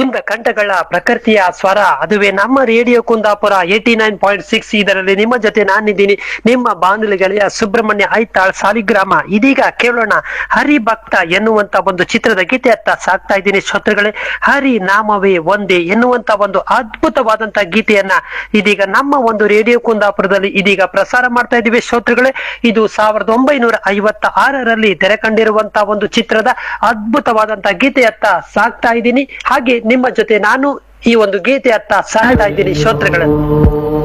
ಕುಂದ ಕಂಠಗಳ ಪ್ರಕೃತಿಯ ಸ್ವರ ಅದುವೇ ನಮ್ಮ radio Kundapura eighty nine point six ಇದರಲ್ಲಿ ನಿಮ್ಮ ಜೊತೆ ನಾನಿದ್ದೀನಿ ನಿಮ್ಮ ಬಾನುಲಿ ಗೆಳೆಯ ಸುಬ್ರಹ್ಮಣ್ಯ ಐತಾಳ್ ಸಾಲಿಗ್ರಾಮ ಇದೀಗ ಕೇಳೋಣ ಹರಿ ಭಕ್ತ ಎನ್ನುವಂತ ಒಂದು ಚಿತ್ರದ ಗೀತೆಯತ್ತ ಸಾಕ್ತಾ ಇದ್ದೀನಿ ಶ್ರೋತೃಗಳೇ ಹರಿ ನಾಮವೇ ಒಂದೇ ಎನ್ನುವಂತ ಒಂದು ಅದ್ಭುತವಾದಂತ ಗೀತೆಯನ್ನ ಇದೀಗ ನಮ್ಮ ಒಂದು ರೇಡಿಯೋ ಕುಂದಾಪುರದಲ್ಲಿ ಇದೀಗ ಪ್ರಸಾರ ಮಾಡ್ತಾ ಇದ್ದೀವಿ ಶ್ರೋತೃಗಳೇ ಇದು ಸಾವಿರದ ಒಂಬೈನೂರ ಐವತ್ತ ಆರರಲ್ಲಿ ತೆರೆ ಕಂಡಿರುವಂತ ಒಂದು ಚಿತ್ರದ ಅದ್ಭುತವಾದಂತ ಗೀತೆಯತ್ತ ಸಾಕ್ತಾ ಇದ್ದೀನಿ ಹಾಗೆ ನಿಮ್ಮ ಜೊತೆ ನಾನು ಈ ಒಂದು ಗೀತೆಯತ್ತ ಸಾಕ್ತಾ ಇದ್ದೀನಿ ಶ್ರೋತೃಗಳೇ